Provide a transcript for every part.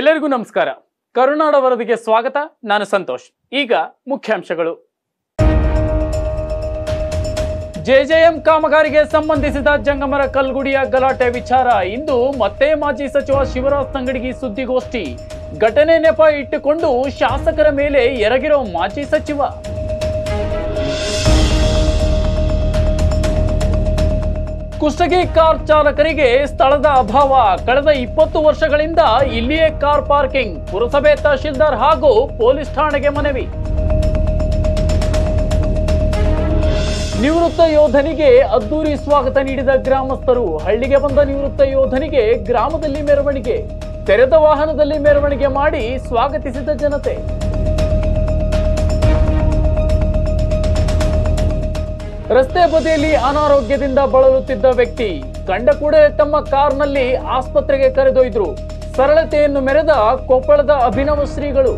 ಎಲ್ಲರಿಗೂ ನಮಸ್ಕಾರ ಕರುನಾಡ ವರದಿಗೆ ಸ್ವಾಗತ ನಾನು ಸಂತೋಷ್ ಈಗ ಮುಖ್ಯಾಂಶಗಳು ಜೆಜೆಎಂ ಕಾಮಗಾರಿಗೆ ಸಂಬಂಧಿಸಿದ ಜಂಗಮರ ಕಲ್ಗುಡಿಯ ಗಲಾಟೆ ವಿಚಾರ ಇಂದು ಮತ್ತೆ ಮಾಜಿ ಸಚಿವ ಶಿವರಾಜ್ ತಂಗಡಗಿ ಸುದ್ದಿಗೋಷ್ಠಿ ಘಟನೆ ನೆಪ ಇಟ್ಟುಕೊಂಡು ಶಾಸಕರ ಮೇಲೆ ಎರಗಿರೋ ಮಾಜಿ ಸಚಿವ ಕುಷ್ಟಗಿ ಕಾರ್ ಚಾಲಕರಿಗೆ ಸ್ಥಳದ ಅಭಾವ ಕಳೆದ ಇಪ್ಪತ್ತು ವರ್ಷಗಳಿಂದ ಇಲ್ಲಿಯೇ ಕಾರ್ ಪಾರ್ಕಿಂಗ್ ಪುರಸಭೆ ತಹಶೀಲ್ದಾರ್ ಹಾಗೂ ಪೊಲೀಸ್ ಠಾಣೆಗೆ ಮನವಿ ನಿವೃತ್ತ ಯೋಧನಿಗೆ ಅದ್ದೂರಿ ಸ್ವಾಗತ ನೀಡಿದ ಗ್ರಾಮಸ್ಥರು ಹಳ್ಳಿಗೆ ಬಂದ ನಿವೃತ್ತ ಯೋಧನಿಗೆ ಗ್ರಾಮದಲ್ಲಿ ಮೆರವಣಿಗೆ ತೆರೆದ ವಾಹನದಲ್ಲಿ ಮೆರವಣಿಗೆ ಮಾಡಿ ಸ್ವಾಗತಿಸಿದ ಜನತೆ ರಸ್ತೆ ಬದಿಯಲ್ಲಿ ಅನಾರೋಗ್ಯದಿಂದ ಬಳಲುತ್ತಿದ್ದ ವ್ಯಕ್ತಿ ಕಂಡ ಕೂಡಲೇ ತಮ್ಮ ಕಾರ್ನಲ್ಲಿ ಆಸ್ಪತ್ರೆಗೆ ಕರೆದೊಯ್ದ್ರು ಸರಳತೆಯನ್ನು ಮೆರೆದ ಕೊಪ್ಪಳದ ಅಭಿನವ ಶ್ರೀಗಳು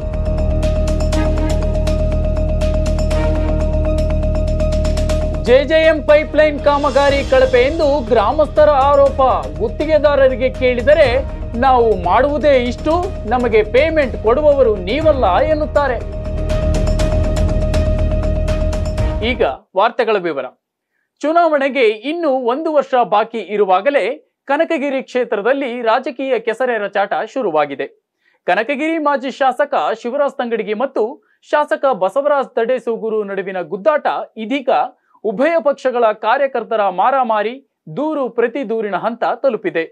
ಜೆಜೆಎಂ ಪೈಪ್ಲೈನ್ ಕಾಮಗಾರಿ ಕಳಪೆ ಎಂದು ಗ್ರಾಮಸ್ಥರ ಆರೋಪ ಗುತ್ತಿಗೆದಾರರಿಗೆ ಕೇಳಿದರೆ ನಾವು ಮಾಡುವುದೇ ಇಷ್ಟು ನಮಗೆ ಪೇಮೆಂಟ್ ಕೊಡುವವರು ನೀವಲ್ಲ ಎನ್ನುತ್ತಾರೆ ಈಗ ವಾರ್ತೆಗಳ ವಿವರ ಚುನಾವಣೆಗೆ ಇನ್ನು ಒಂದು ವರ್ಷ ಬಾಕಿ ಇರುವಾಗಲೇ ಕನಕಗಿರಿ ಕ್ಷೇತ್ರದಲ್ಲಿ ರಾಜಕೀಯ ಕೆಸರೆರ ಚಾಟ ಶುರುವಾಗಿದೆ ಕನಕಗಿರಿ ಮಾಜಿ ಶಾಸಕ ಶಿವರಾಜ್ ತಂಗಡಗಿ ಮತ್ತು ಶಾಸಕ ಬಸವರಾಜ್ ತಡೇಸೂಗೂರು ನಡುವಿನ ಗುದ್ದಾಟ ಇದೀಗ ಉಭಯ ಪಕ್ಷಗಳ ಕಾರ್ಯಕರ್ತರ ಮಾರಾಮಾರಿ ದೂರು ಪ್ರತಿ ದೂರಿನ ಹಂತ ತಲುಪಿದೆ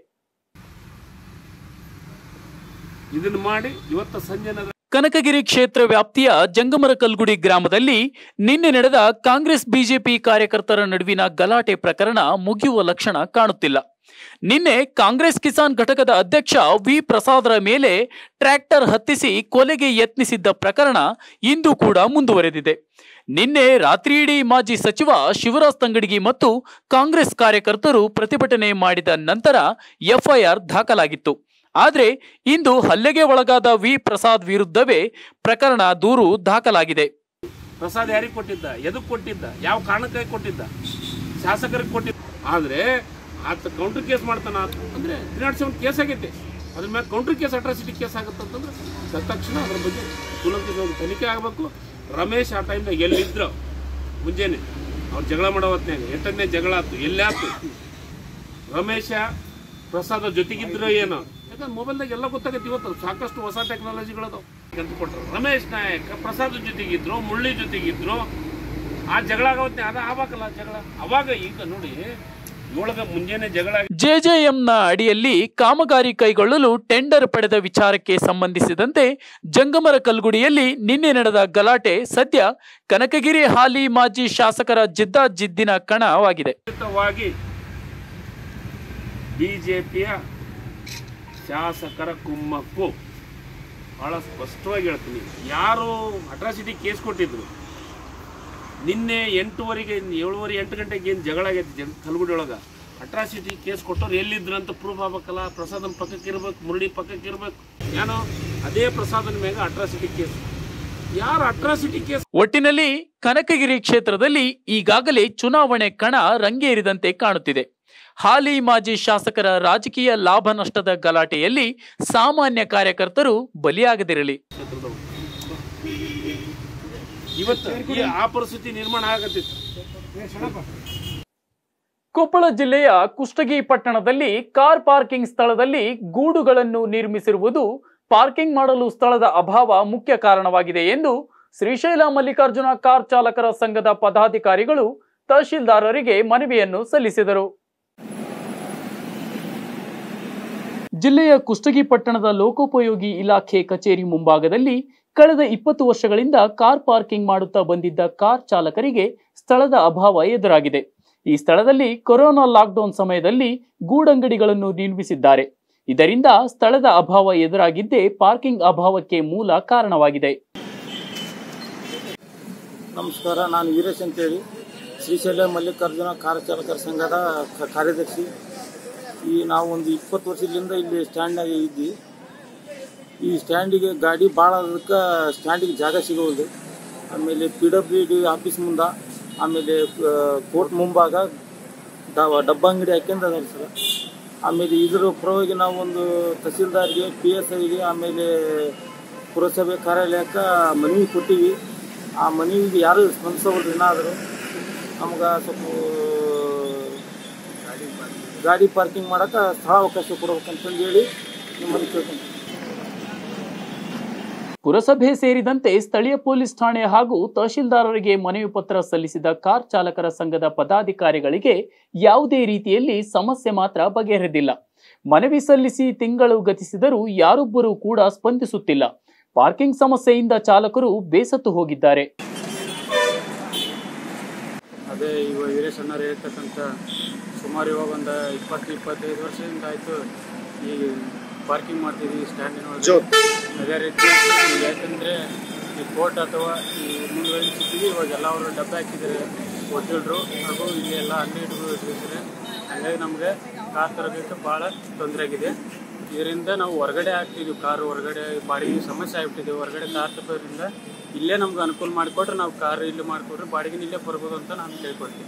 ಇದನ್ನ ಮಾಡಿ ಇವತ್ತು ಸಂಜೆ ನಗರ ಕನಕಗಿರಿ ಕ್ಷೇತ್ರ ವ್ಯಾಪ್ತಿಯ ಜಂಗಮರ ಕಲ್ಗುಡಿ ಗ್ರಾಮದಲ್ಲಿ ನಿನ್ನೆ ನಡೆದ ಕಾಂಗ್ರೆಸ್ ಬಿಜೆಪಿ ಕಾರ್ಯಕರ್ತರ ನಡುವಿನ ಗಲಾಟೆ ಪ್ರಕರಣ ಮುಗಿಯುವ ಲಕ್ಷಣ ಕಾಣುತ್ತಿಲ್ಲ ನಿನ್ನೆ ಕಾಂಗ್ರೆಸ್ ಕಿಸಾನ್ ಘಟಕದ ಅಧ್ಯಕ್ಷ ವಿ ಪ್ರಸಾದರ ಮೇಲೆ ಟ್ರ್ಯಾಕ್ಟರ್ ಹತ್ತಿಸಿ ಕೊಲೆಗೆ ಯತ್ನಿಸಿದ್ದ ಪ್ರಕರಣ ಇಂದು ಕೂಡ ಮುಂದುವರೆದಿದೆ ನಿನ್ನೆ ರಾತ್ರಿಯಿಡೀ ಮಾಜಿ ಸಚಿವ ಶಿವರಾಜ್ ತಂಗಡಗಿ ಮತ್ತು ಕಾಂಗ್ರೆಸ್ ಕಾರ್ಯಕರ್ತರು ಪ್ರತಿಭಟನೆ ಮಾಡಿದ ನಂತರ ಎಫ್ಐಆರ್ ದಾಖಲಾಗಿತ್ತು ಆದರೆ ಇಂದು ಹಲ್ಲೆಗೆ ಒಳಗಾದ ವಿ ಪ್ರಸಾದ್ ವಿರುದ್ಧವೇ ಪ್ರಕರಣ ದೂರು ದಾಖಲಾಗಿದೆ ಪ್ರಸಾದ್ ಯಾರಿಗೆ ಕೊಟ್ಟಿದ್ದ ಎದಕ್ ಕೊಟ್ಟಿದ್ದ ಯಾವ ಕಾರಣಕ್ಕಾಗಿ ಕೊಟ್ಟಿದ್ದ ಶಾಸಕರಿಗೆ ಕೊಟ್ಟಿದ್ದ ಆದ್ರೆ ಆತ ಕೌಂಟರ್ ಕೇಸ್ ಮಾಡ್ತಾನ ಆತ. ಅಂದ್ರೆ ತ್ರೀ ನಾಟ್ ಸೆವೆನ್ ಕೇಸ್ ಆಗೈತೆ ಅದ್ರ ಮೇಲೆ ಕೌಂಟರ್ ಕೇಸ್ ಅಟ್ರಾಸಿಟಿ ಕೇಸ್ ಆಗುತ್ತೆ ಅಂತಂದ್ರೆ ತಕ್ಷಣ ಅದ್ರ ಬಗ್ಗೆ ಕೂಲಂಕಷವಾಗಿ ತನಿಖೆ ಆಗಬೇಕು ರಮೇಶ್ ಆ ಟೈಮ್ನಾಗ ಎಲ್ಲಿದ್ರು ಮುಂಜಾನೆ ಅವ್ರು ಜಗಳ ಮಾಡೋ ಹೊತ್ನ್ಯಾಗ ಎಂಟನೇ ಜಗಳ ಆಯ್ತು ಎಲ್ಲಾಯ್ತು ರಮೇಶ ಪ್ರಸಾದ ಜೊತೆಗಿದ್ರು ಏನೋ ಯಾಕಂದ್ರೆ ಮೊಬೈಲ್ದಾಗ ಎಲ್ಲ ಗೊತ್ತಾಗತ್ತೆ ಇವತ್ತು ಸಾಕಷ್ಟು ಹೊಸ ಟೆಕ್ನಾಲಜಿಗಳದಾವ ಅಂತ ಕೊಟ್ಟರು ರಮೇಶ್ ನಾಯಕ್ ಪ್ರಸಾದ್ ಜೊತೆಗಿದ್ರು ಮುಳ್ಳಿ ಜೊತೆಗಿದ್ರು ಆ ಜಗಳ ಆಗವತ್ತೆ ಅದ ಆವಾಗಲ್ಲ ಜಗಳ ಅವಾಗ ಈಗ ನೋಡಿ ಏಳಗ ಮುಂಜಾನೆ ಜಗಳ ಆಗಿ- ಜೆಜೆಎಂನ ಅಡಿಯಲ್ಲಿ ಕಾಮಗಾರಿ ಕೈಗೊಳ್ಳಲು ಟೆಂಡರ್ ಪಡೆದ ವಿಚಾರಕ್ಕೆ ಸಂಬಂಧಿಸಿದಂತೆ ಜಂಗಮರ ಕಲ್ಗುಡಿಯಲ್ಲಿ ನಿನ್ನೆ ನಡೆದ ಗಲಾಟೆ ಸದ್ಯ ಕನಕಗಿರಿ ಹಾಲಿ ಮಾಜಿ ಶಾಸಕರ ಜಿದ್ದಾಜಿದ್ದಿನ ಕಣವಾಗಿದೆ ಖಚಿತವಾಗಿ ಬಿಜೆಪಿಯ ಶಾಸಕರ ಕುಮ್ಮಕ್ಕು ಬಹಳ ಸ್ಪಷ್ಟವಾಗಿ ಹೇಳ್ತೀನಿ ಯಾರು ಅಟ್ರಾಸಿಟಿ ಕೇಸ್ ಕೊಟ್ಟಿದ್ರು ನಿನ್ನೆ ಎಂಟೂವರೆಗೆ ಏಳುವರೆ ಎಂಟು ಗಂಟೆಗೆ ಏನು ಜಗಳ ಆಗೈತೆ ಜನ ಕಲ್ಗುಡಿ ಒಳಗೆ ಅಟ್ರಾಸಿಟಿ ಕೇಸ್ ಕೊಟ್ಟವ್ರು ಎಲ್ಲಿದ್ರು ಅಂತ ಪ್ರೂಫ್ ಆಗ್ಬೇಕಲ್ಲ ಪ್ರಸಾದನ ಪಕ್ಕಕ್ಕೆ ಇರ್ಬೇಕು ಮುರಳಿ ಪಕ್ಕಕ್ಕೆ ಇರ್ಬೇಕು ಏನೋ ಅದೇ ಪ್ರಸಾದನ ಮ್ಯಾಗ ಅಟ್ರಾಸಿಟಿ ಕೇಸ್ ಯಾರು ಅಟ್ರಾಸಿಟಿ ಕೇಸ್ ಒಟ್ಟಿನಲ್ಲಿ ಕನಕಗಿರಿ ಕ್ಷೇತ್ರದಲ್ಲಿ ಈಗಾಗಲೇ ಚುನಾವಣೆ ಕಣ ರಂಗೇರಿದಂತೆ ಕಾಣುತ್ತಿದೆ ಹಾಲಿ ಮಾಜಿ ಶಾಸಕರ ರಾಜಕೀಯ ಲಾಭ ನಷ್ಟದ ಗಲಾಟೆಯಲ್ಲಿ ಸಾಮಾನ್ಯ ಕಾರ್ಯಕರ್ತರು ಬಲಿಯಾಗದಿರಲಿ ಕ್ಷೇತ್ರದವರು ಇವತ್ತು ಈ ಆ ಪರಿಸ್ಥಿತಿ ನಿರ್ಮಾಣ ಆಗತ್ತಿತ್ತು ಕೊಪ್ಪಳ ಜಿಲ್ಲೆಯ ಕುಷ್ಟಗಿ ಪಟ್ಟಣದಲ್ಲಿ ಕಾರ್ ಪಾರ್ಕಿಂಗ್ ಸ್ಥಳದಲ್ಲಿ ಗೂಡುಗಳನ್ನು ನಿರ್ಮಿಸಿರುವುದು ಪಾರ್ಕಿಂಗ್ ಮಾಡಲು ಸ್ಥಳದ ಅಭಾವ ಮುಖ್ಯ ಕಾರಣವಾಗಿದೆ ಎಂದು ಶ್ರೀಶೈಲ ಮಲ್ಲಿಕಾರ್ಜುನ ಕಾರ್ ಚಾಲಕರ ಸಂಘದ ಪದಾಧಿಕಾರಿಗಳು ತಹಶೀಲ್ದಾರರಿಗೆ ಮನವಿಯನ್ನು ಸಲ್ಲಿಸಿದರು ಜಿಲ್ಲೆಯ ಕುಷ್ಟಗಿ ಪಟ್ಟಣದ ಲೋಕೋಪಯೋಗಿ ಇಲಾಖೆ ಕಚೇರಿ ಮುಂಭಾಗದಲ್ಲಿ ಕಳೆದ ಇಪ್ಪತ್ತು ವರ್ಷಗಳಿಂದ ಕಾರ್ ಪಾರ್ಕಿಂಗ್ ಮಾಡುತ್ತಾ ಬಂದಿದ್ದ ಕಾರ್ ಚಾಲಕರಿಗೆ ಸ್ಥಳದ ಅಭಾವ ಎದುರಾಗಿದೆ ಈ ಸ್ಥಳದಲ್ಲಿ ಕೊರೋನಾ ಲಾಕ್ಡೌನ್ ಸಮಯದಲ್ಲಿ ಗೂಡಂಗಡಿಗಳನ್ನು ನಿರ್ಮಿಸಿದ್ದಾರೆ ಇದರಿಂದ ಸ್ಥಳದ ಅಭಾವ ಎದುರಾಗಿದ್ದೇ ಪಾರ್ಕಿಂಗ್ ಅಭಾವಕ್ಕೆ ಮೂಲ ಕಾರಣವಾಗಿದೆ ನಮಸ್ಕಾರ ನಾನು ವೀರೇಶ್ ಅಂತೇಳಿ ಶ್ರೀಶೈಲ ಮಲ್ಲಿಕಾರ್ಜುನ ಕಾರ್ ಚಾಲಕರ ಸಂಘದ ಕ- ಕಾರ್ಯದರ್ಶಿ ಈ ನಾವು ಒಂದು ಇಪ್ಪತ್ತು ವರ್ಷದಿಂದ ಇಲ್ಲಿ ಸ್ಟ್ಯಾಂಡ್ನಾಗ ಇದ್ವಿ ಈ ಸ್ಟ್ಯಾಂಡಿಗೆ ಗಾಡಿ ಭಾಳ ಅದಕ್ಕೆ ಸ್ಟ್ಯಾಂಡಿಗೆ ಜಾಗ ಸಿಗೋದು ಆಮೇಲೆ ಪಿ ಡಬ್ಲ್ಯೂ ಡಿ ಆಫೀಸ್ ಮುಂದೆ ಆಮೇಲೆ ಕೋರ್ಟ್ ಮುಂಭಾಗ ಡಬ್ಬ ಅಂಗಡಿ ಹಾಕ್ಯಂದು ಅದಾರ ಸರ್ ಆಮೇಲೆ ಇದರ ಪರವಾಗಿ ನಾವು ಒಂದು ತಹಸೀಲ್ದಾರ್ಗೆ ಪಿ ಎಸ್ ಐಗೆ ಆಮೇಲೆ ಪುರಸಭೆ ಕಾರ್ಯಾಲಯಕ್ಕೆ ಮನವಿ ಕೊಟ್ಟಿವಿ ಆ ಮನವಿಗೆ ಯಾರು ಸ್ಪಂದಿಸೋಲ್ರಿ ಏನಾದರೂ ನಮ್ಗೆ ಸ್ವಲ್ಪ ಗಾಡಿ ಪಾರ್ಕಿಂಗ್ ಮಾಡೋಕೆ ಸ್ಥಳ ಅವಕಾಶ ಕೊಡ್ಬೇಕಂತಂದು ಹೇಳಿ ನಿಮ್ಮಲ್ಲಿ ಕೇಳ್ಕೊಂತೀನಿ ಪುರಸಭೆ ಸೇರಿದಂತೆ ಸ್ಥಳೀಯ ಪೊಲೀಸ್ ಠಾಣೆ ಹಾಗೂ ತಹಶೀಲ್ದಾರರಿಗೆ ಮನವಿ ಪತ್ರ ಸಲ್ಲಿಸಿದ ಕಾರ್ ಚಾಲಕರ ಸಂಘದ ಪದಾಧಿಕಾರಿಗಳಿಗೆ ಯಾವುದೇ ರೀತಿಯಲ್ಲಿ ಸಮಸ್ಯೆ ಮಾತ್ರ ಬಗೆಹರಿದಿಲ್ಲ ಮನವಿ ಸಲ್ಲಿಸಿ ತಿಂಗಳು ಗತಿಸಿದರೂ ಯಾರೊಬ್ಬರೂ ಕೂಡ ಸ್ಪಂದಿಸುತ್ತಿಲ್ಲ ಪಾರ್ಕಿಂಗ್ ಸಮಸ್ಯೆಯಿಂದ ಚಾಲಕರು ಬೇಸತ್ತು ಹೋಗಿದ್ದಾರೆ ಅದೇ ಇವಾಗ ವೀರೇಶ್ ಅಣ್ಣರು ಹೇಳ್ತಕ್ಕಂಥ ಸುಮಾರು ಇವಾಗ ಒಂದು ಇಪ್ಪತ್ತು ಇಪ್ಪತ್ತೈದು ವರ್ಷದಿಂದ ಆಯಿತು ಈ ಪಾರ್ಕಿಂಗ್ ಮಾಡ್ತಿದ್ವಿ ಸ್ಟ್ಯಾಂಡಿನ ಒಳಗೆ ಅದೇ ರೀತಿ ಈಗ ಯಾಕಂದರೆ ಈ ಕೋರ್ಟ್ ಅಥವಾ ಈ ಮುಂದುವರಿದ ಸಿಕ್ಕಿದ್ವಿ ಇವಾಗ ಎಲ್ಲ ಅವರು ಡಬ್ಬೆ ಹಾಕಿದ್ದಾರೆ ವಕೀಲರು ಹಾಗೂ ಇಲ್ಲಿ ಎಲ್ಲ ಅಂಗಡಿಗಳು ಇಟ್ಟಿದ್ದಾರೆ ಹಾಗಾಗಿ ನಮಗೆ ಕಾರ್ ತರಬೇಕು ಭಾಳ ತೊಂದರೆ ಆಗಿದೆ ಇದರಿಂದ ನಾವು ಹೊರಗಡೆ ಹಾಕ್ತಿದ್ವಿ ಕಾರು ಹೊರಗಡೆ ಬಾಡಿಗೆ ಸಮಸ್ಯೆ ಆಗಿಬಿಟ್ಟಿದೆ ಹೊರಗಡೆ ಕಾರ್ ತರೋದ್ರಿಂದ ಇಲ್ಲೇ ನಮ್ಗೆ ಅನುಕೂಲ ಮಾಡಿಕೊಟ್ರೆ ನಾವು ಕಾರ್ ಇಲ್ಲಿ ಮಾಡಿಕೊಟ್ರೆ ಬಾಡಿಗೆ ಇಲ್ಲೇ ಬರ್ಬೋದು ಅಂತ ನಾನು ಕೇಳ್ಕೊಳ್ತೀನಿ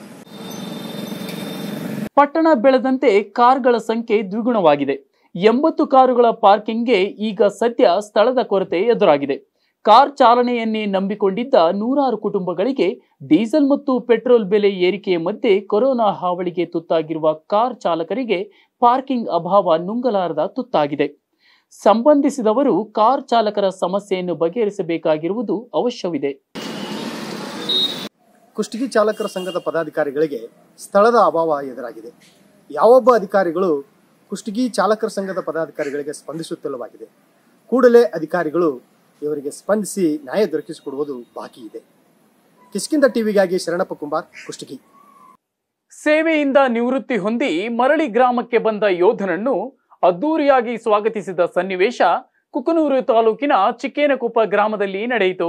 ಪಟ್ಟಣ ಬೆಳೆದಂತೆ ಕಾರ್ಗಳ ಸಂಖ್ಯೆ ದ್ವಿಗುಣವಾಗಿದೆ ಎಂಬತ್ತು ಕಾರುಗಳ ಪಾರ್ಕಿಂಗ್ಗೆ ಈಗ ಸದ್ಯ ಸ್ಥಳದ ಕೊರತೆ ಎದುರಾಗಿದೆ ಕಾರ್ ಚಾಲನೆಯನ್ನೇ ನಂಬಿಕೊಂಡಿದ್ದ ನೂರಾರು ಕುಟುಂಬಗಳಿಗೆ ಡೀಸೆಲ್ ಮತ್ತು ಪೆಟ್ರೋಲ್ ಬೆಲೆ ಏರಿಕೆಯ ಮಧ್ಯೆ ಕೊರೋನಾ ಹಾವಳಿಗೆ ತುತ್ತಾಗಿರುವ ಕಾರ್ ಚಾಲಕರಿಗೆ ಪಾರ್ಕಿಂಗ್ ಅಭಾವ ನುಂಗಲಾರದ ತುತ್ತಾಗಿದೆ ಸಂಬಂಧಿಸಿದವರು ಕಾರ್ ಚಾಲಕರ ಸಮಸ್ಯೆಯನ್ನು ಬಗೆಹರಿಸಬೇಕಾಗಿರುವುದು ಅವಶ್ಯವಿದೆ ಕುಷ್ಟಗಿ ಚಾಲಕರ ಸಂಘದ ಪದಾಧಿಕಾರಿಗಳಿಗೆ ಸ್ಥಳದ ಅಭಾವ ಎದುರಾಗಿದೆ ಯಾವೊಬ್ಬ ಅಧಿಕಾರಿಗಳು ಕುಷ್ಟಗಿ ಚಾಲಕರ ಸಂಘದ ಪದಾಧಿಕಾರಿಗಳಿಗೆ ಸ್ಪಂದಿಸುತ್ತಿಲ್ಲವಾಗಿದೆ ಕೂಡಲೇ ಅಧಿಕಾರಿಗಳು ಇವರಿಗೆ ಸ್ಪಂದಿಸಿ ನ್ಯಾಯ ದೊರಕಿಸಿಕೊಡುವುದು ಬಾಕಿ ಇದೆ ಕಿಷ್ಕಿಂದ ಟಿವಿಗಾಗಿ ಶರಣಪ್ಪ ಕುಂಬಾರ್ ಕುಷ್ಟಗಿ ಸೇವೆಯಿಂದ ನಿವೃತ್ತಿ ಹೊಂದಿ ಮರಳಿ ಗ್ರಾಮಕ್ಕೆ ಬಂದ ಯೋಧನನ್ನು ಅದ್ದೂರಿಯಾಗಿ ಸ್ವಾಗತಿಸಿದ ಸನ್ನಿವೇಶ ಕುಕನೂರು ತಾಲೂಕಿನ ಚಿಕ್ಕೇನಕೊಪ್ಪ ಗ್ರಾಮದಲ್ಲಿ ನಡೆಯಿತು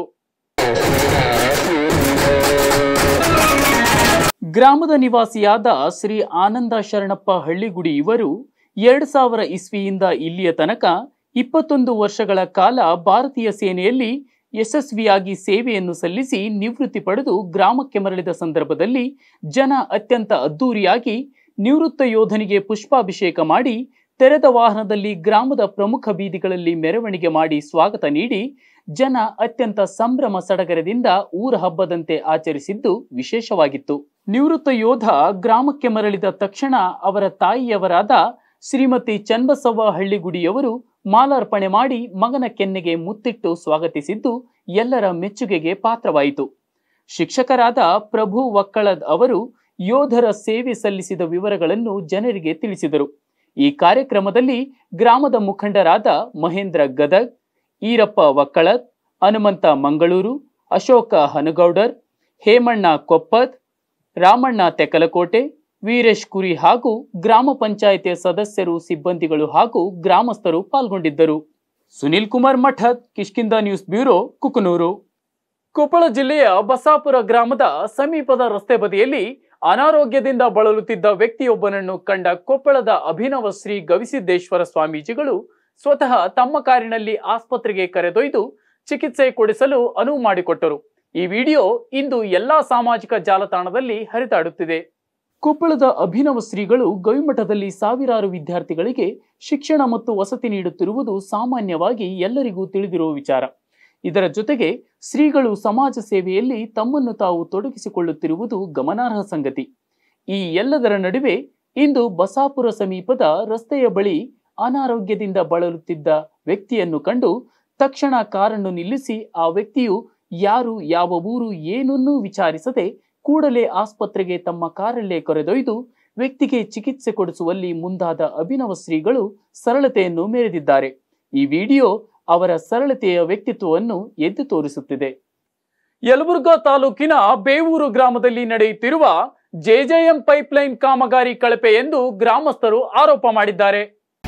ಗ್ರಾಮದ ನಿವಾಸಿಯಾದ ಶ್ರೀ ಆನಂದ ಶರಣಪ್ಪ ಹಳ್ಳಿಗುಡಿ ಇವರು ಎರಡು ಸಾವಿರ ಇಸ್ವಿಯಿಂದ ಇಲ್ಲಿಯ ತನಕ ಇಪ್ಪತ್ತೊಂದು ವರ್ಷಗಳ ಕಾಲ ಭಾರತೀಯ ಸೇನೆಯಲ್ಲಿ ಯಶಸ್ವಿಯಾಗಿ ಸೇವೆಯನ್ನು ಸಲ್ಲಿಸಿ ನಿವೃತ್ತಿ ಪಡೆದು ಗ್ರಾಮಕ್ಕೆ ಮರಳಿದ ಸಂದರ್ಭದಲ್ಲಿ ಜನ ಅತ್ಯಂತ ಅದ್ದೂರಿಯಾಗಿ ನಿವೃತ್ತ ಯೋಧನಿಗೆ ಪುಷ್ಪಾಭಿಷೇಕ ಮಾಡಿ ತೆರೆದ ವಾಹನದಲ್ಲಿ ಗ್ರಾಮದ ಪ್ರಮುಖ ಬೀದಿಗಳಲ್ಲಿ ಮೆರವಣಿಗೆ ಮಾಡಿ ಸ್ವಾಗತ ನೀಡಿ ಜನ ಅತ್ಯಂತ ಸಂಭ್ರಮ ಸಡಗರದಿಂದ ಊರ ಹಬ್ಬದಂತೆ ಆಚರಿಸಿದ್ದು ವಿಶೇಷವಾಗಿತ್ತು ನಿವೃತ್ತ ಯೋಧ ಗ್ರಾಮಕ್ಕೆ ಮರಳಿದ ತಕ್ಷಣ ಅವರ ತಾಯಿಯವರಾದ ಶ್ರೀಮತಿ ಚನ್ನಬಸವ್ವ ಹಳ್ಳಿಗುಡಿಯವರು ಮಾಲಾರ್ಪಣೆ ಮಾಡಿ ಮಗನ ಕೆನ್ನೆಗೆ ಮುತ್ತಿಟ್ಟು ಸ್ವಾಗತಿಸಿದ್ದು ಎಲ್ಲರ ಮೆಚ್ಚುಗೆಗೆ ಪಾತ್ರವಾಯಿತು ಶಿಕ್ಷಕರಾದ ಪ್ರಭು ಒಕ್ಕಳದ್ ಅವರು ಯೋಧರ ಸೇವೆ ಸಲ್ಲಿಸಿದ ವಿವರಗಳನ್ನು ಜನರಿಗೆ ತಿಳಿಸಿದರು ಈ ಕಾರ್ಯಕ್ರಮದಲ್ಲಿ ಗ್ರಾಮದ ಮುಖಂಡರಾದ ಮಹೇಂದ್ರ ಗದಗ್ ಈರಪ್ಪ ಒಕ್ಕಳದ್ ಹನುಮಂತ ಮಂಗಳೂರು ಅಶೋಕ ಹನಗೌಡರ್ ಹೇಮಣ್ಣ ಕೊಪ್ಪದ್ ರಾಮಣ್ಣ ತೆಕಲಕೋಟೆ ವೀರೇಶ್ ಕುರಿ ಹಾಗೂ ಗ್ರಾಮ ಪಂಚಾಯಿತಿಯ ಸದಸ್ಯರು ಸಿಬ್ಬಂದಿಗಳು ಹಾಗೂ ಗ್ರಾಮಸ್ಥರು ಪಾಲ್ಗೊಂಡಿದ್ದರು ಸುನಿಲ್ ಕುಮಾರ್ ಮಠದ್ ಕಿಷ್ಕಿಂದ ನ್ಯೂಸ್ ಬ್ಯೂರೋ ಕುಕನೂರು ಕೊಪ್ಪಳ ಜಿಲ್ಲೆಯ ಬಸಾಪುರ ಗ್ರಾಮದ ಸಮೀಪದ ರಸ್ತೆ ಬದಿಯಲ್ಲಿ ಅನಾರೋಗ್ಯದಿಂದ ಬಳಲುತ್ತಿದ್ದ ವ್ಯಕ್ತಿಯೊಬ್ಬನನ್ನು ಕಂಡ ಕೊಪ್ಪಳದ ಅಭಿನವ ಶ್ರೀ ಗವಿಸಿದ್ದೇಶ್ವರ ಸ್ವಾಮೀಜಿಗಳು ಸ್ವತಃ ತಮ್ಮ ಕಾರಿನಲ್ಲಿ ಆಸ್ಪತ್ರೆಗೆ ಕರೆದೊಯ್ದು ಚಿಕಿತ್ಸೆ ಕೊಡಿಸಲು ಅನುವು ಮಾಡಿಕೊಟ್ಟರು ಈ ವಿಡಿಯೋ ಇಂದು ಎಲ್ಲಾ ಸಾಮಾಜಿಕ ಜಾಲತಾಣದಲ್ಲಿ ಹರಿದಾಡುತ್ತಿದೆ ಕೊಪ್ಪಳದ ಅಭಿನವ ಶ್ರೀಗಳು ಗವಿಮಠದಲ್ಲಿ ಸಾವಿರಾರು ವಿದ್ಯಾರ್ಥಿಗಳಿಗೆ ಶಿಕ್ಷಣ ಮತ್ತು ವಸತಿ ನೀಡುತ್ತಿರುವುದು ಸಾಮಾನ್ಯವಾಗಿ ಎಲ್ಲರಿಗೂ ತಿಳಿದಿರುವ ವಿಚಾರ ಇದರ ಜೊತೆಗೆ ಶ್ರೀಗಳು ಸಮಾಜ ಸೇವೆಯಲ್ಲಿ ತಮ್ಮನ್ನು ತಾವು ತೊಡಗಿಸಿಕೊಳ್ಳುತ್ತಿರುವುದು ಗಮನಾರ್ಹ ಸಂಗತಿ ಈ ಎಲ್ಲದರ ನಡುವೆ ಇಂದು ಬಸಾಪುರ ಸಮೀಪದ ರಸ್ತೆಯ ಬಳಿ ಅನಾರೋಗ್ಯದಿಂದ ಬಳಲುತ್ತಿದ್ದ ವ್ಯಕ್ತಿಯನ್ನು ಕಂಡು ತಕ್ಷಣ ಕಾರನ್ನು ನಿಲ್ಲಿಸಿ ಆ ವ್ಯಕ್ತಿಯು ಯಾರು ಯಾವ ಊರು ಏನನ್ನೂ ವಿಚಾರಿಸದೆ ಕೂಡಲೇ ಆಸ್ಪತ್ರೆಗೆ ತಮ್ಮ ಕಾರಲ್ಲೇ ಕರೆದೊಯ್ದು ವ್ಯಕ್ತಿಗೆ ಚಿಕಿತ್ಸೆ ಕೊಡಿಸುವಲ್ಲಿ ಮುಂದಾದ ಅಭಿನವ ಶ್ರೀಗಳು ಸರಳತೆಯನ್ನು ಮೆರೆದಿದ್ದಾರೆ ಈ ವಿಡಿಯೋ ಅವರ ಸರಳತೆಯ ವ್ಯಕ್ತಿತ್ವವನ್ನು ಎದ್ದು ತೋರಿಸುತ್ತಿದೆ ಯಲಬುರ್ಗಾ ತಾಲೂಕಿನ ಬೇವೂರು ಗ್ರಾಮದಲ್ಲಿ ನಡೆಯುತ್ತಿರುವ ಜೆಜೆಎಂ ಪೈಪ್ಲೈನ್ ಕಾಮಗಾರಿ ಕಳಪೆ ಎಂದು ಗ್ರಾಮಸ್ಥರು ಆರೋಪ ಮಾಡಿದ್ದಾರೆ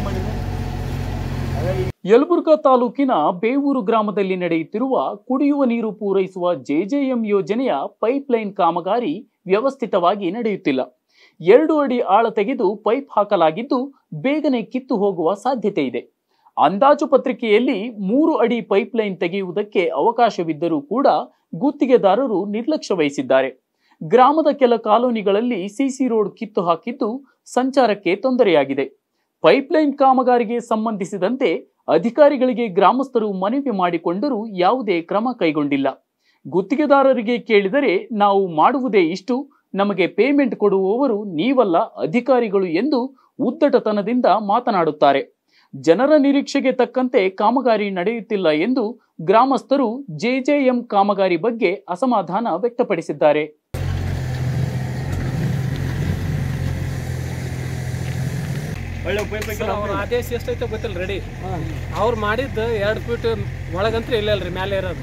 ಯಲಬುರ್ಗಾ ತಾಲೂಕಿನ ಬೇವೂರು ಗ್ರಾಮದಲ್ಲಿ ನಡೆಯುತ್ತಿರುವ ಕುಡಿಯುವ ನೀರು ಪೂರೈಸುವ ಜೆಜೆಎಂ ಯೋಜನೆಯ ಪೈಪ್ಲೈನ್ ಕಾಮಗಾರಿ ವ್ಯವಸ್ಥಿತವಾಗಿ ನಡೆಯುತ್ತಿಲ್ಲ ಎರಡು ಅಡಿ ಆಳ ತೆಗೆದು ಪೈಪ್ ಹಾಕಲಾಗಿದ್ದು ಬೇಗನೆ ಕಿತ್ತು ಹೋಗುವ ಸಾಧ್ಯತೆ ಇದೆ ಅಂದಾಜು ಪತ್ರಿಕೆಯಲ್ಲಿ ಮೂರು ಅಡಿ ಪೈಪ್ಲೈನ್ ತೆಗೆಯುವುದಕ್ಕೆ ಅವಕಾಶವಿದ್ದರೂ ಕೂಡ ಗುತ್ತಿಗೆದಾರರು ನಿರ್ಲಕ್ಷ್ಯ ವಹಿಸಿದ್ದಾರೆ ಗ್ರಾಮದ ಕೆಲ ಕಾಲೋನಿಗಳಲ್ಲಿ ಸಿಸಿ ರೋಡ್ ಕಿತ್ತು ಹಾಕಿದ್ದು ಸಂಚಾರಕ್ಕೆ ತೊಂದರೆಯಾಗಿದೆ ಪೈಪ್ಲೈನ್ ಕಾಮಗಾರಿಗೆ ಸಂಬಂಧಿಸಿದಂತೆ ಅಧಿಕಾರಿಗಳಿಗೆ ಗ್ರಾಮಸ್ಥರು ಮನವಿ ಮಾಡಿಕೊಂಡರೂ ಯಾವುದೇ ಕ್ರಮ ಕೈಗೊಂಡಿಲ್ಲ ಗುತ್ತಿಗೆದಾರರಿಗೆ ಕೇಳಿದರೆ ನಾವು ಮಾಡುವುದೇ ಇಷ್ಟು ನಮಗೆ ಪೇಮೆಂಟ್ ಕೊಡುವವರು ನೀವಲ್ಲ ಅಧಿಕಾರಿಗಳು ಎಂದು ಉದ್ದಟತನದಿಂದ ಮಾತನಾಡುತ್ತಾರೆ ಜನರ ನಿರೀಕ್ಷೆಗೆ ತಕ್ಕಂತೆ ಕಾಮಗಾರಿ ನಡೆಯುತ್ತಿಲ್ಲ ಎಂದು ಗ್ರಾಮಸ್ಥರು ಜೆಜೆಎಂ ಕಾಮಗಾರಿ ಬಗ್ಗೆ ಅಸಮಾಧಾನ ವ್ಯಕ್ತಪಡಿಸಿದ್ದಾರೆ ಸರ್, ಅವ್ರ ಆದೇಶ ಎಷ್ಟೈತೆ ಗೊತ್ತಿಲ್ಲ ರೆಡಿ ಅವ್ರು ಮಾಡಿದ್ದು ಎರಡು ಫೀಟ್ ಒಳಗಂತ್ರ ಇಲ್ಲ ಅಲ್ರಿ ಮೇಲೆ ಇರೋದು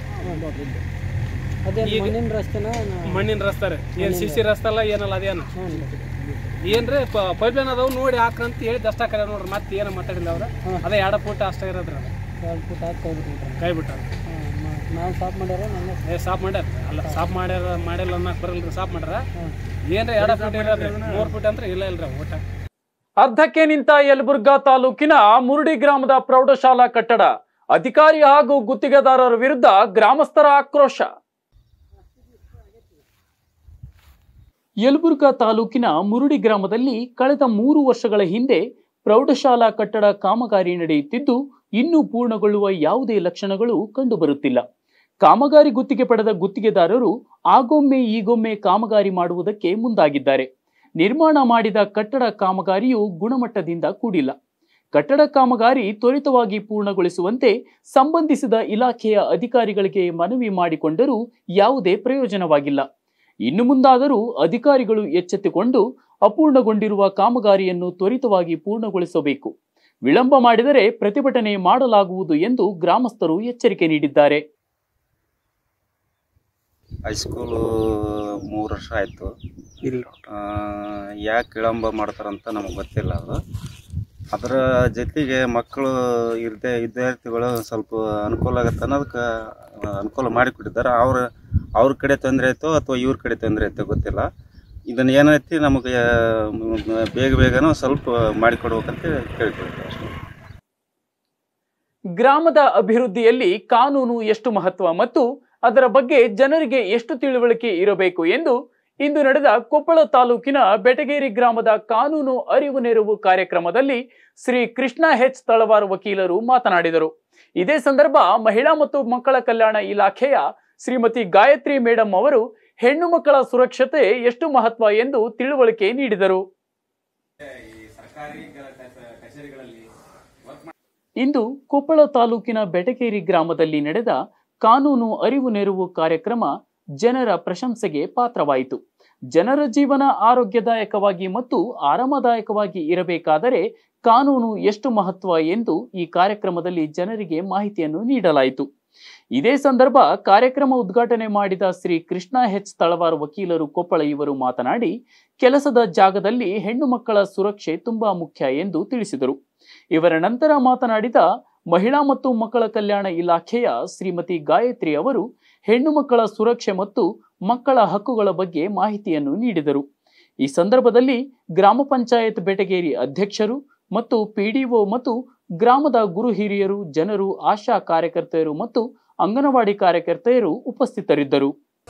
ಈಗ ಮಣ್ಣಿನ ರಸ್ತೆ ರೀ ಏನ್ ಸಿ ಸಿ ರಸ್ತೆ ಅಲ್ಲ ಏನಲ್ಲ ಅದೇನು ಏನ್ರಿ ಪೈಪ್ ಲೈನ್ ಅದಾವ ನೋಡಿ ಹಾಕ್ರಂತ ಹೇಳಿದ್ ಅಷ್ಟ ಕರೆ ನೋಡ್ರಿ ಮತ್ತೆ ಏನು ಮಾತಾಡಿಲ್ಲ ಅವ್ರ ಅದೇ ಎರಡು ಫೂಟ್ ಅಷ್ಟೇ ಇರೋದ್ರಿ ಅದು ಕೈ ಬಿಟ್ಟ ಏ ಸಾಫ್ ಮಾಡ್ಯಾರ ಅಲ್ಲ ಸಾಫ್ ಮಾಡ್ಯಾರ ಮಾಡಿಲ್ಲ ಅನ್ನಕ್ ಬರಲ್ರಿ ಸಾಫ್ ಮಾಡ್ಯಾರ ಏನ್ರಿ ಎರಡು ಫೀಟ್ ಇರೋದ್ರಿ ಮೂರು ಫೀಟ್ ಅಂತ ಇಲ್ಲ ಇಲ್ರಿ ಊಟ ಅರ್ಧಕ್ಕೆ ನಿಂತ ಯಲಬುರ್ಗಾ ತಾಲೂಕಿನ ಮುರುಡಿ ಗ್ರಾಮದ ಪ್ರೌಢಶಾಲಾ ಕಟ್ಟಡ ಅಧಿಕಾರಿ ಹಾಗೂ ಗುತ್ತಿಗೆದಾರರ ವಿರುದ್ಧ ಗ್ರಾಮಸ್ಥರ ಆಕ್ರೋಶ ಯಲಬುರ್ಗಾ ತಾಲೂಕಿನ ಮುರುಡಿ ಗ್ರಾಮದಲ್ಲಿ ಕಳೆದ ಮೂರು ವರ್ಷಗಳ ಹಿಂದೆ ಪ್ರೌಢಶಾಲಾ ಕಟ್ಟಡ ಕಾಮಗಾರಿ ನಡೆಯುತ್ತಿದ್ದು ಇನ್ನೂ ಪೂರ್ಣಗೊಳ್ಳುವ ಯಾವುದೇ ಲಕ್ಷಣಗಳು ಕಂಡುಬರುತ್ತಿಲ್ಲ ಕಾಮಗಾರಿ ಗುತ್ತಿಗೆ ಪಡೆದ ಗುತ್ತಿಗೆದಾರರು ಆಗೊಮ್ಮೆ ಈಗೊಮ್ಮೆ ಕಾಮಗಾರಿ ಮಾಡುವುದಕ್ಕೆ ಮುಂದಾಗಿದ್ದಾರೆ ನಿರ್ಮಾಣ ಮಾಡಿದ ಕಟ್ಟಡ ಕಾಮಗಾರಿಯು ಗುಣಮಟ್ಟದಿಂದ ಕೂಡಿಲ್ಲ ಕಟ್ಟಡ ಕಾಮಗಾರಿ ತ್ವರಿತವಾಗಿ ಪೂರ್ಣಗೊಳಿಸುವಂತೆ ಸಂಬಂಧಿಸಿದ ಇಲಾಖೆಯ ಅಧಿಕಾರಿಗಳಿಗೆ ಮನವಿ ಮಾಡಿಕೊಂಡರೂ ಯಾವುದೇ ಪ್ರಯೋಜನವಾಗಿಲ್ಲ ಇನ್ನು ಮುಂದಾದರೂ ಅಧಿಕಾರಿಗಳು ಎಚ್ಚೆತ್ತುಕೊಂಡು ಅಪೂರ್ಣಗೊಂಡಿರುವ ಕಾಮಗಾರಿಯನ್ನು ತ್ವರಿತವಾಗಿ ಪೂರ್ಣಗೊಳಿಸಬೇಕು ವಿಳಂಬ ಮಾಡಿದರೆ ಪ್ರತಿಭಟನೆ ಮಾಡಲಾಗುವುದು ಎಂದು ಗ್ರಾಮಸ್ಥರು ಎಚ್ಚರಿಕೆ ನೀಡಿದ್ದಾರೆ ಹೈಸ್ಕೂಲು ಮೂರು ವರ್ಷ ಆಯಿತು ಯಾಕೆ ವಿಳಂಬ ಮಾಡ್ತಾರಂತ ನಮಗೆ ಗೊತ್ತಿಲ್ಲ ಅದು ಅದರ ಜೊತೆಗೆ ಮಕ್ಕಳು ಇರದೆ ವಿದ್ಯಾರ್ಥಿಗಳು ಸ್ವಲ್ಪ ಅನುಕೂಲ ಆಗತ್ತೆ ಅನ್ನೋದಕ್ಕೆ ಅನುಕೂಲ ಮಾಡಿಕೊಟ್ಟಿದ್ದಾರೆ ಅವ್ರ ಅವ್ರ ಕಡೆ ತೊಂದರೆ ಆಯಿತು ಅಥವಾ ಇವ್ರ ಕಡೆ ತೊಂದರೆ ಆಯಿತು ಗೊತ್ತಿಲ್ಲ ಇದನ್ನು ಏನೈತಿ ನಮಗೆ ಬೇಗ ಬೇಗನೂ ಸ್ವಲ್ಪ ಮಾಡಿಕೊಡ್ಬೇಕಂತ ಕೇಳ್ಕೊಳ್ತೀವಿ ಅಷ್ಟೇ ಗ್ರಾಮದ ಅಭಿವೃದ್ಧಿಯಲ್ಲಿ ಕಾನೂನು ಎಷ್ಟು ಮಹತ್ವ ಮತ್ತು ಅದರ ಬಗ್ಗೆ ಜನರಿಗೆ ಎಷ್ಟು ತಿಳುವಳಿಕೆ ಇರಬೇಕು ಎಂದು ಇಂದು ನಡೆದ ಕೊಪ್ಪಳ ತಾಲೂಕಿನ ಬೆಟಗೇರಿ ಗ್ರಾಮದ ಕಾನೂನು ಅರಿವು ನೆರವು ಕಾರ್ಯಕ್ರಮದಲ್ಲಿ ಶ್ರೀ ಕೃಷ್ಣ ಹೆಚ್ ತಳವಾರ್ ವಕೀಲರು ಮಾತನಾಡಿದರು ಇದೇ ಸಂದರ್ಭ ಮಹಿಳಾ ಮತ್ತು ಮಕ್ಕಳ ಕಲ್ಯಾಣ ಇಲಾಖೆಯ ಶ್ರೀಮತಿ ಗಾಯತ್ರಿ ಮೇಡಂ ಅವರು ಹೆಣ್ಣು ಮಕ್ಕಳ ಸುರಕ್ಷತೆ ಎಷ್ಟು ಮಹತ್ವ ಎಂದು ತಿಳುವಳಿಕೆ ನೀಡಿದರು ಇಂದು ಕೊಪ್ಪಳ ತಾಲೂಕಿನ ಬೆಟಗೇರಿ ಗ್ರಾಮದಲ್ಲಿ ನಡೆದ ಕಾನೂನು ಅರಿವು ನೆರವು ಕಾರ್ಯಕ್ರಮ ಜನರ ಪ್ರಶಂಸೆಗೆ ಪಾತ್ರವಾಯಿತು ಜನರ ಜೀವನ ಆರೋಗ್ಯದಾಯಕವಾಗಿ ಮತ್ತು ಆರಾಮದಾಯಕವಾಗಿ ಇರಬೇಕಾದರೆ ಕಾನೂನು ಎಷ್ಟು ಮಹತ್ವ ಎಂದು ಈ ಕಾರ್ಯಕ್ರಮದಲ್ಲಿ ಜನರಿಗೆ ಮಾಹಿತಿಯನ್ನು ನೀಡಲಾಯಿತು ಇದೇ ಸಂದರ್ಭ ಕಾರ್ಯಕ್ರಮ ಉದ್ಘಾಟನೆ ಮಾಡಿದ ಶ್ರೀ ಕೃಷ್ಣ ಹೆಚ್ ತಳವಾರ್ ವಕೀಲರು ಕೊಪ್ಪಳ ಇವರು ಮಾತನಾಡಿ ಕೆಲಸದ ಜಾಗದಲ್ಲಿ ಹೆಣ್ಣು ಮಕ್ಕಳ ಸುರಕ್ಷೆ ತುಂಬಾ ಮುಖ್ಯ ಎಂದು ತಿಳಿಸಿದರು ಇವರ ನಂತರ ಮಾತನಾಡಿದ ಮಹಿಳಾ ಮತ್ತು ಮಕ್ಕಳ ಕಲ್ಯಾಣ ಇಲಾಖೆಯ ಶ್ರೀಮತಿ ಗಾಯತ್ರಿ ಅವರು ಹೆಣ್ಣು ಮಕ್ಕಳ ಸುರಕ್ಷೆ ಮತ್ತು ಮಕ್ಕಳ ಹಕ್ಕುಗಳ ಬಗ್ಗೆ ಮಾಹಿತಿಯನ್ನು ನೀಡಿದರು ಈ ಸಂದರ್ಭದಲ್ಲಿ ಗ್ರಾಮ ಪಂಚಾಯತ್ ಬೆಟಗೇರಿ ಅಧ್ಯಕ್ಷರು ಮತ್ತು ಪಿಡಿಒ ಮತ್ತು ಗ್ರಾಮದ ಗುರು ಹಿರಿಯರು ಜನರು ಆಶಾ ಕಾರ್ಯಕರ್ತೆಯರು ಮತ್ತು ಅಂಗನವಾಡಿ ಕಾರ್ಯಕರ್ತೆಯರು ಉಪಸ್ಥಿತರಿದ್ದರು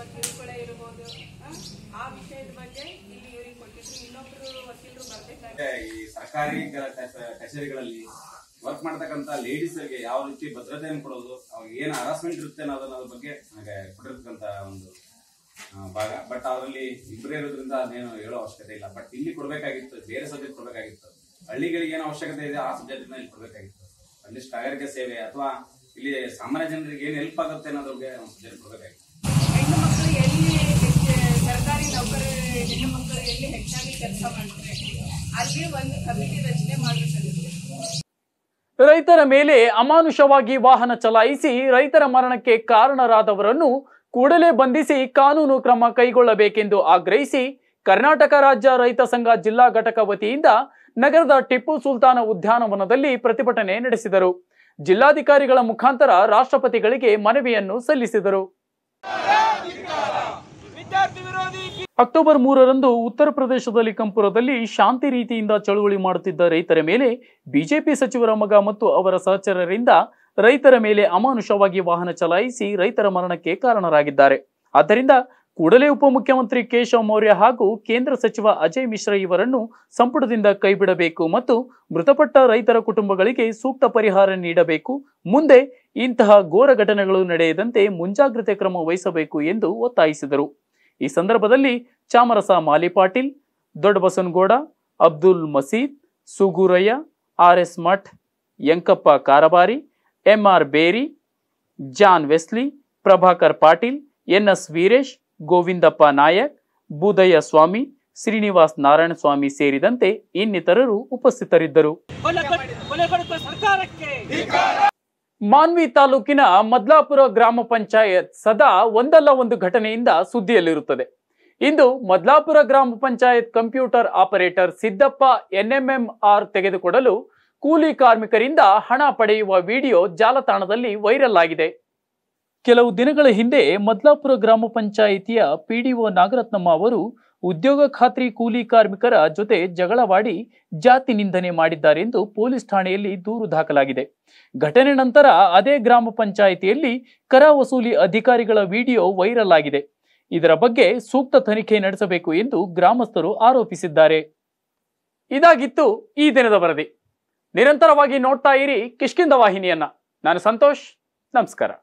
ಈ ಸರ್ಕಾರಿ ಕ- ಕಚ- ಕಚೇರಿಗಳಲ್ಲಿ ವರ್ಕ್ ಮಾಡ್ತಕ್ಕಂತ ಲೇಡೀಸ್ಗೆ ಯಾವ ರೀತಿ ಭದ್ರತೆಯನ್ನು ಕೊಡೋದು ಅವ್ರಿಗೆ ಏನು ಹರಾಸ್ಮೆಂಟ್ ಇರುತ್ತೆ ಅನ್ನೋದನ್ನ ಅದ್ರ ಬಗ್ಗೆ ನನಗೆ ಕೊಟ್ಟಿರ್ತಕ್ಕಂತ ಒಂದು ಆ, ಭಾಗ ಬಟ್ ಅದರಲ್ಲಿ ಇಬ್ಬರೇ ಇರೋದ್ರಿಂದ ಅದೇನು ಹೇಳೋ ಅವಶ್ಯಕತೆ ಇಲ್ಲ ಬಟ್ ಇಲ್ಲಿ ಕೊಡ್ಬೇಕಾಗಿತ್ತು ಬೇರೆ ಸಬ್ಜೆಕ್ಟ್ ಕೊಡ್ಬೇಕಾಗಿತ್ತು ಹಳ್ಳಿಗಳಿಗೆ ಏನು ಅವಶ್ಯಕತೆ ಇದೆ ಆ ಸಬ್ಜೆಕ್ಟ್ ಇಲ್ಲಿ ಕೊಡ್ಬೇಕಾಗಿತ್ತು ಅಟ್ಲೀಸ್ಟ್ ನಾಗರಿಕ ಸೇವೆ ಅಥವಾ ಇಲ್ಲಿ ಸಾಮಾನ್ಯ ಜನರಿಗೆ ಏನು ಹೆಲ್ಪ್ ಆಗುತ್ತೆ ಅನ್ನೋದ್ರ ಬಗ್ಗೆ ಒಂದು ಸಬ್ಜೆಕ್ಟ್ ಕೊಡ್ಬೇಕಾಗಿತ್ತು ಹೆಣ್ಣು ಮಕ್ಕಳು ಎಲ್ಲಿ ಹೆಚ್ಚು ಸರ್ಕಾರಿ ನೌಕರಿ ಹೆಣ್ಣು ಮಕ್ಕಳು ಎಲ್ಲಿ ಹೆಚ್ಚಾಗಿ ಕೆಲಸ ಮಾಡ್ತಾರೆ ಅಲ್ಲಿ ಒಂದು ಕಮಿಟಿ ರಚನೆ ಮಾಡಬೇಕಾಗುತ್ತೆ ರೈತರ ಮೇಲೆ ಅಮಾನುಷವಾಗಿ ವಾಹನ ಚಲಾಯಿಸಿ ರೈತರ ಮರಣಕ್ಕೆ ಕಾರಣರಾದವರನ್ನು ಕೂಡಲೇ ಬಂಧಿಸಿ ಕಾನೂನು ಕ್ರಮ ಕೈಗೊಳ್ಳಬೇಕೆಂದು ಆಗ್ರಹಿಸಿ ಕರ್ನಾಟಕ ರಾಜ್ಯ ರೈತ ಸಂಘ ಜಿಲ್ಲಾ ಘಟಕ ವತಿಯಿಂದ ನಗರದ ಟಿಪ್ಪು ಸುಲ್ತಾನ ಉದ್ಯಾನವನದಲ್ಲಿ ಪ್ರತಿಭಟನೆ ನಡೆಸಿದರು ಜಿಲ್ಲಾಧಿಕಾರಿಗಳ ಮುಖಾಂತರ ರಾಷ್ಟ್ರಪತಿಗಳಿಗೆ ಮನವಿಯನ್ನು ಸಲ್ಲಿಸಿದರು ಅಕ್ಟೋಬರ್ ಮೂರರಂದು ಉತ್ತರ ಪ್ರದೇಶದ ಲಿಕಂಪುರದಲ್ಲಿ ಶಾಂತಿ ರೀತಿಯಿಂದ ಚಳುವಳಿ ಮಾಡುತ್ತಿದ್ದ ರೈತರ ಮೇಲೆ ಬಿಜೆಪಿ ಸಚಿವರ ಮಗ ಮತ್ತು ಅವರ ಸಹಚರರಿಂದ ರೈತರ ಮೇಲೆ ಅಮಾನುಷವಾಗಿ ವಾಹನ ಚಲಾಯಿಸಿ ರೈತರ ಮರಣಕ್ಕೆ ಕಾರಣರಾಗಿದ್ದಾರೆ ಆದ್ದರಿಂದ ಕೂಡಲೇ ಉಪಮುಖ್ಯಮಂತ್ರಿ ಕೇಶವ್ ಮೌರ್ಯ ಹಾಗೂ ಕೇಂದ್ರ ಸಚಿವ ಅಜಯ್ ಮಿಶ್ರಾ ಇವರನ್ನು ಸಂಪುಟದಿಂದ ಕೈಬಿಡಬೇಕು ಮತ್ತು ಮೃತಪಟ್ಟ ರೈತರ ಕುಟುಂಬಗಳಿಗೆ ಸೂಕ್ತ ಪರಿಹಾರ ನೀಡಬೇಕು ಮುಂದೆ ಇಂತಹ ಘೋರ ಘಟನೆಗಳು ನಡೆಯದಂತೆ ಮುಂಜಾಗ್ರತೆ ಕ್ರಮ ವಹಿಸಬೇಕು ಎಂದು ಒತ್ತಾಯಿಸಿದರು ಈ ಸಂದರ್ಭದಲ್ಲಿ Chamarasa Mali Patil Doddabasanagouda Abdul Masid Sugurayya R S Math Yankappa Karabari M R Beri John Wesley Prabhakar Patil N S Veeresh Govindappa Nayak Boodayya Swamy Srinivas Narayana Swamy ಸೇರಿದಂತೆ ಇನ್ನಿತರರು ಉಪಸ್ಥಿತರಿದ್ದರು ಮಾನ್ವಿ ತಾಲೂಕಿನ ಮದ್ಲಾಪುರ ಗ್ರಾಮ ಪಂಚಾಯತ್ ಸದಾ ಒಂದಲ್ಲ ಒಂದು ಘಟನೆಯಿಂದ ಸುದ್ದಿಯಲ್ಲಿರುತ್ತದೆ ಇಂದು ಮದ್ಲಾಪುರ ಗ್ರಾಮ panchayat computer operator Siddappa N M M R ತೆಗೆದುಕೊಡಲು ಕೂಲಿ ಕಾರ್ಮಿಕರಿಂದ ಹಣ ಪಡೆಯುವ ವಿಡಿಯೋ ಜಾಲತಾಣದಲ್ಲಿ ವೈರಲ್ ಆಗಿದೆ ಕೆಲವು ದಿನಗಳ ಹಿಂದೆ ಮದ್ಲಾಪುರ ಗ್ರಾಮ ಪಂಚಾಯಿತಿಯ ಪಿಡಿಒ ನಾಗರತ್ನಮ್ಮ ಅವರು ಉದ್ಯೋಗ ಖಾತ್ರಿ ಕೂಲಿ ಕಾರ್ಮಿಕರ ಜೊತೆ ಜಗಳವಾಡಿ ಜಾತಿ ನಿಂದನೆ ಮಾಡಿದ್ದಾರೆಂದು ಪೊಲೀಸ್ ಠಾಣೆಯಲ್ಲಿ ದೂರು ದಾಖಲಾಗಿದೆ ಘಟನೆ ನಂತರ ಅದೇ ಗ್ರಾಮ ಪಂಚಾಯಿತಿಯಲ್ಲಿ ಕರ ವಸೂಲಿ ಅಧಿಕಾರಿಗಳ ವಿಡಿಯೋ ವೈರಲ್ ಆಗಿದೆ ಇದರ ಬಗ್ಗೆ ಸೂಕ್ತ ತನಿಖೆ ನಡೆಸಬೇಕು ಎಂದು ಗ್ರಾಮಸ್ಥರು ಆರೋಪಿಸಿದ್ದಾರೆ ಇದಾಗಿತ್ತು ಈ ದಿನದ ವರದಿ ನಿರಂತರವಾಗಿ ನೋಡ್ತಾ ಇರಿ ಕಿಷ್ಕಿಂದ ವಾಹಿನಿಯನ್ನ ನಾನು ಸಂತೋಷ್ ನಮಸ್ಕಾರ